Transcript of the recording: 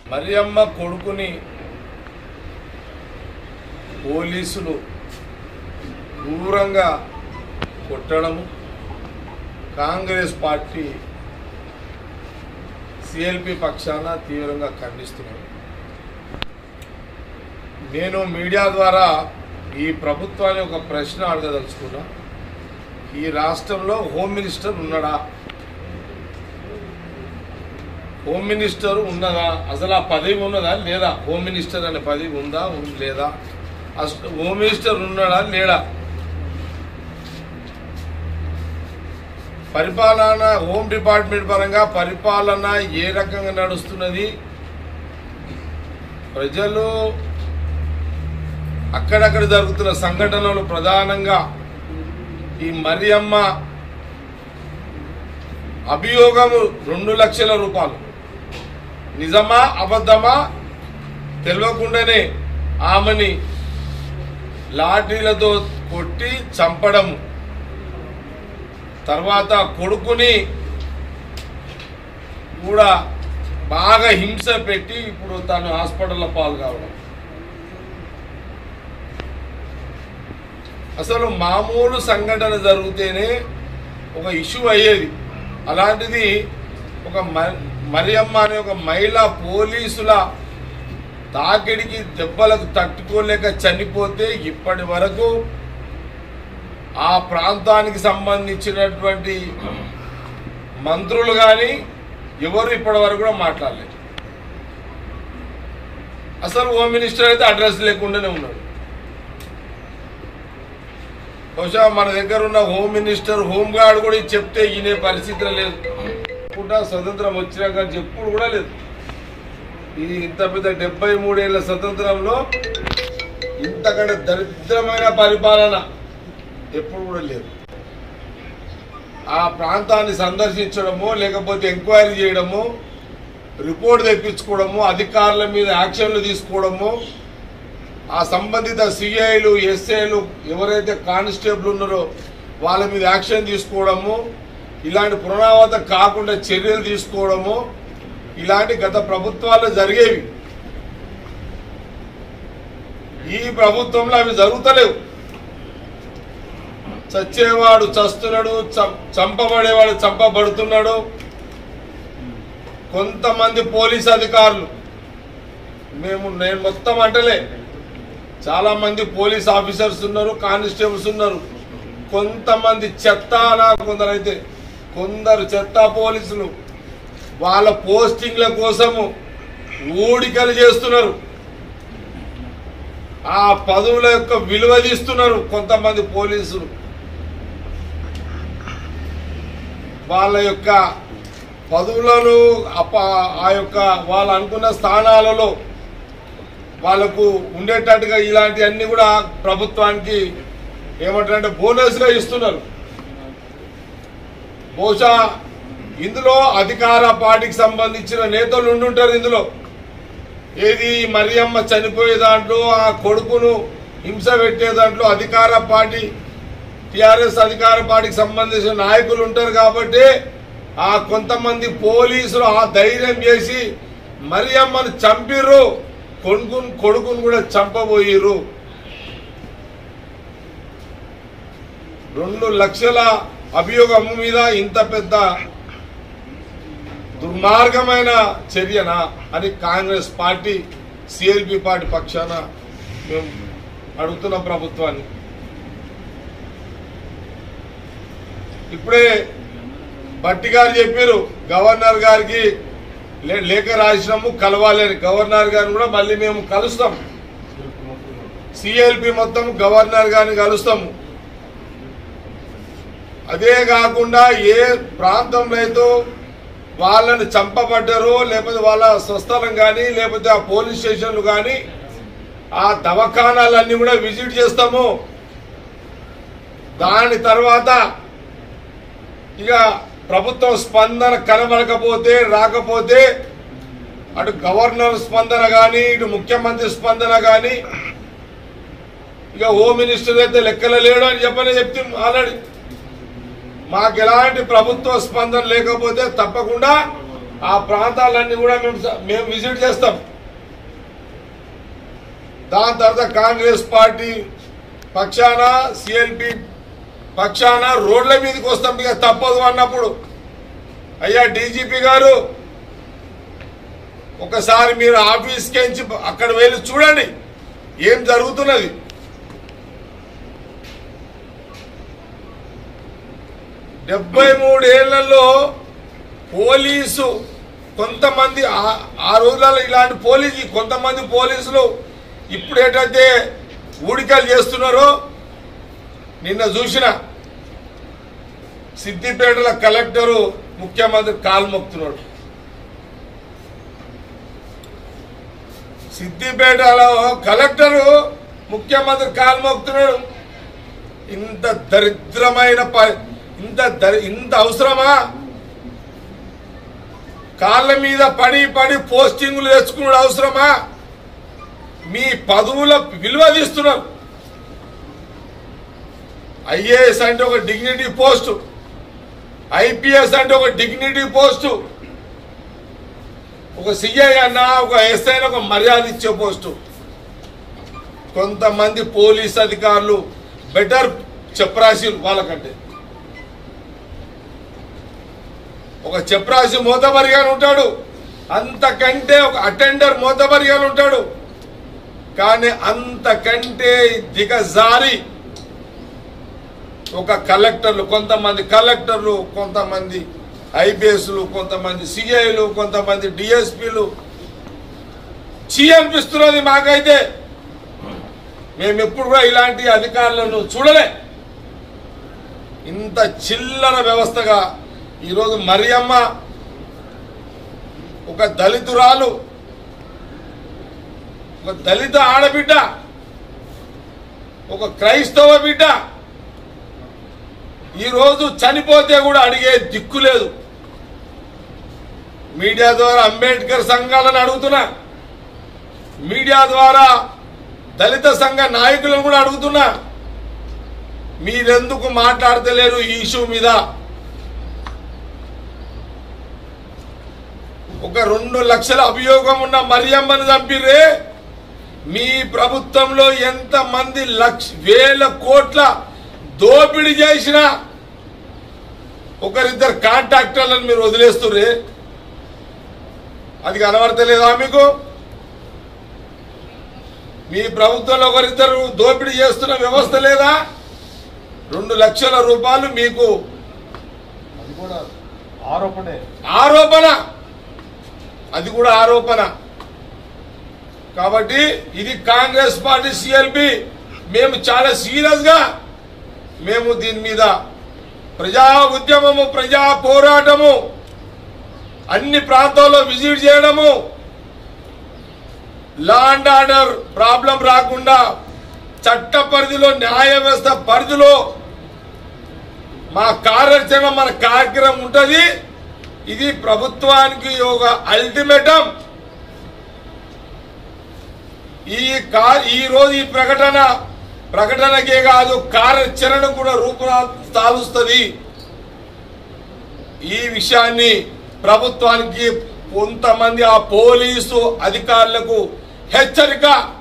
మరియమ్మ కొడుకుని పోలీసులు క్రూరంగా కొట్టడము కాంగ్రెస్ పార్టీ సిఎల్పి పక్షాన తీవ్రంగా ఖండిస్తున్నాను నేను మీడియా ద్వారా ఈ ప్రభుత్వాన్ని ఒక ప్రశ్న అడగదలుచుకున్నా ఈ రాష్ట్రంలో హోమ్ మినిస్టర్ ఉన్నాడా హోమ్ మినిస్టర్ ఉన్నదా అసలు ఆ పదవి ఉన్నదా లేదా హోమ్ మినిస్టర్ అనే పదవి ఉందా ఉం- లేదా అసలు హోమ్ మినిస్టర్ ఉన్నాడా లేడా పరిపాలన హోమ్ డిపార్ట్మెంట్ పరంగా పరిపాలన ఏ రకంగా నడుస్తున్నది ప్రజలు అక్కడక్కడ జరుగుతున్న సంఘటనలు ప్రధానంగా ఈ మరియమ్మ అభియోగము రెండు లక్షల రూపాయలు నిజమా అబద్ధమా తెలియకుండానే ఆమెని లాఠీలతో కొట్టి చంపడము తర్వాత కొడుకుని కూడా బాగా హింస పెట్టి ఇప్పుడు తను హాస్పిటల్లో పాలు కావడం అసలు మామూలు సంఘటన జరిగితేనే ఒక ఇష్యూ అయ్యేది అలాంటిది ఒక మ- మరియమ్మ అనే ఒక మహిళా పోలీసుల తాకిడికి దెబ్బలకు తట్టుకోలేక చనిపోతే ఇప్పటి వరకు ఆ ప్రాంతానికి సంబంధించినటువంటి మంత్రులు కానీ ఎవరు ఇప్పటి వరకు కూడా మాట్లాడలేదు అసలు హోమ్ మినిస్టర్ అయితే అడ్రస్ లేకుండానే ఉన్నాడు బహుశా మన దగ్గర ఉన్న హోమ్ మినిస్టర్ హోమ్ గార్డ్ కూడా ఇది చెప్తే ఈయనే పరిస్థితి లేదు కూడా స్వతంత్రం వచ్చినాక చెప్పుడు కూడా లేదు ఇది ఇంత పెద్ద డెబ్బై మూడేళ్ల స్వతంత్రంలో ఇంతకంటే దరిద్రమైన పరిపాలన ఎప్పుడు కూడా లేదు ఆ ప్రాంతాన్ని సందర్శించడము లేకపోతే ఎంక్వైరీ చేయడము రిపోర్ట్ తెప్పించుకోవడము అధికారుల మీద యాక్షన్లు తీసుకోవడము ఆ సంబంధిత సిఐలు ఎస్ఐలు ఎవరైతే కానిస్టేబుల్ ఉన్నారో వాళ్ళ మీద యాక్షన్ తీసుకోవడము ఇలాంటి పునరావృతం కాకుండా చర్యలు తీసుకోవడము ఇలాంటి గత ప్రభుత్వాల్లో జరిగేవి ఈ ప్రభుత్వంలో అవి జరుగుతలేవు చచ్చేవాడు చస్తున్నాడు చం- చంపబడేవాడు చంపబడుతున్నాడు కొంతమంది పోలీస్ అధికారులు మేము నేను మొత్తం అంటలే చాలా మంది పోలీస్ ఆఫీసర్స్ ఉన్నారు కానిస్టేబుల్స్ ఉన్నారు కొంతమంది చెత్త నా కొందరైతే కొందరు చెత్త పోలీసులు వాళ్ళ పోస్టింగ్ల కోసము ఊడికలు చేస్తున్నారు ఆ పదవుల యొక్క విలువ తీస్తున్నారు కొంతమంది పోలీసులు వాళ్ళ యొక్క పదవులను అప ఆ యొక్క వాళ్ళు అనుకున్న స్థానాలలో వాళ్ళకు ఉండేటట్టుగా ఇలాంటివన్నీ కూడా ప్రభుత్వానికి ఏమంటారంటే బోనస్గా ఇస్తున్నారు బహుశా ఇందులో అధికార పార్టీకి సంబంధించిన నేతలు ఉండుంటారు ఇందులో ఏది మరియమ్మ చనిపోయే దాంట్లో ఆ కొడుకును హింస పెట్టే దాంట్లో అధికార పార్టీ టిఆర్ఎస్ అధికార పార్టీకి సంబంధించిన నాయకులు ఉంటారు కాబట్టి ఆ కొంతమంది పోలీసులు ఆ ధైర్యం చేసి మరియమ్మను చంపిర్రు కొడుకును కొడుకును కూడా చంపబోయిర్రు రెండు లక్షల అభియోగం మీద ఇంత పెద్ద దుర్మార్గమైన చర్యనా అని కాంగ్రెస్ పార్టీ సిఎల్పి పార్టీ పక్షాన మేము అడుగుతున్నాం ప్రభుత్వాన్ని ఇప్పుడే భట్టి గారు చెప్పారు గవర్నర్ గారికి లే- లేఖ రాసినాము కలవాలి అని గవర్నర్ గారిని కూడా మళ్ళీ మేము కలుస్తాం సిఎల్పి మొత్తం గవర్నర్ గారిని కలుస్తాము అదే కాకుండా ఏ ప్రాంతంలో అయితే వాళ్ళని చంపబడ్డారో లేకపోతే వాళ్ళ స్వస్థలం కానీ లేకపోతే ఆ పోలీస్ స్టేషన్లు కానీ ఆ దవాఖానాలన్నీ కూడా విజిట్ చేస్తాము దాని తర్వాత ఇక ప్రభుత్వం స్పందన కనబడకపోతే రాకపోతే అటు గవర్నర్ స్పందన కానీ ఇటు ముఖ్యమంత్రి స్పందన కానీ ఇక హోమ్ మినిస్టర్ అయితే లెక్కల లేడు అని చెప్పని చెప్తే ఆల్రెడీ మాకు ఎలాంటి ప్రభుత్వ స్పందన లేకపోతే తప్పకుండా ఆ ప్రాంతాలన్నీ కూడా మేము స- మేము విజిట్ చేస్తాం దాని తర్వాత కాంగ్రెస్ పార్టీ పక్షాన సిఎల్పి పక్షాన రోడ్ల మీదకి వస్తాం ఇక తప్పదు అన్నప్పుడు అయ్యా డీజీపీ గారు ఒకసారి మీరు ఆఫీస్కి ఎంచి అక్కడ వెళ్ళి చూడండి ఏం జరుగుతున్నది డెబ్బై మూడేళ్లలో పోలీసు కొంతమంది ఆ- ఆ రోజులలో ఇలాంటి పోలీసు కొంతమంది పోలీసులు ఇప్పుడు ఏంటంటే ఊడికలు చేస్తున్నారో నిన్న చూసిన సిద్దిపేటల కలెక్టరు ముఖ్యమంత్రి కాలు మొక్కుతున్నాడు సిద్దిపేటలో కలెక్టరు ముఖ్యమంత్రి కాలు మొక్కుతున్నాడు ఇంత దరిద్రమైన ప- ఇంత దరి ఇంత అవసరమా కాళ్ళ మీద పడి పడి పోస్టింగులు తెచ్చుకున్నాడు అవసరమా మీ పదవుల విలువ తీస్తున్నారు ఐఏఎస్ అంటే ఒక డిగ్నిటీ పోస్టు ఐపీఎస్ అంటే ఒక డిగ్నిటీ పోస్టు ఒక సిఐ అన్న ఒక ఎస్ఐ అన్న ఒక మర్యాద ఇచ్చే పోస్టు కొంతమంది పోలీస్ అధికారులు బెటర్ చెప్పరాశి వాళ్ళకంటే ఒక చెప్రాసి మోతబరిగా ఉంటాడు అంతకంటే ఒక అటెండర్ మోతబరిగా ఉంటాడు కానీ అంతకంటే దిగజారి ఒక కలెక్టర్లు కొంతమంది కలెక్టర్లు కొంతమంది ఐపీఎస్లు కొంతమంది సిఐలు కొంతమంది డిఎస్పీలు చీ అనిపిస్తున్నది మాకైతే మేము ఎప్పుడు కూడా ఇలాంటి అధికారులను చూడలే ఇంత చిల్లర వ్యవస్థగా ఈరోజు మరియమ్మ ఒక దళితురాలు ఒక దళిత ఆడబిడ్డ ఒక క్రైస్తవ బిడ్డ ఈరోజు చనిపోతే కూడా అడిగే దిక్కు లేదు మీడియా ద్వారా అంబేద్కర్ సంఘాలను అడుగుతున్నా మీడియా ద్వారా దళిత సంఘ నాయకులను కూడా అడుగుతున్నా మీరెందుకు మాట్లాడతలేరు ఈ ఇష్యూ మీద ఒక రెండు లక్షల అభియోగం ఉన్న మరియమ్మని చంపిర్రే మీ ప్రభుత్వంలో ఎంత మంది లక్ష వేల కోట్ల దోపిడీ చేసిన ఒకరిద్దరు కాంట్రాక్టర్లను మీరు వదిలేస్తుర్రే అది కనబడతలేదా మీకు మీ ప్రభుత్వంలో ఒకరిద్దరు దోపిడీ చేస్తున్న వ్యవస్థ లేదా రెండు లక్షల రూపాయలు మీకు అది కూడా ఆరోపణే ఆరోపణ అది కూడా ఆరోపణ కాబట్టి ఇది కాంగ్రెస్ పార్టీ సిఎల్పి మేము చాలా సీరియస్ గా మేము దీని మీద ప్రజా ఉద్యమము ప్రజా పోరాటము అన్ని ప్రాంతాల్లో విజిట్ చేయడము లా అండ్ ఆర్డర్ ప్రాబ్లం రాకుండా చట్ట పరిధిలో న్యాయ వ్యవస్థ పరిధిలో మా కార్యాచరణ మన కార్యక్రమం ఉంటుంది ఇది ప్రభుత్వానికి ఒక అల్టిమేటం ఈ కా ఈ రోజు ఈ ప్రకటన ప్రకటనకే కాదు కార్యాచరణ కూడా రూపుదాలుస్తుంది ఈ విషయాన్ని ప్రభుత్వానికి కొంతమంది ఆ పోలీసు అధికారులకు హెచ్చరిక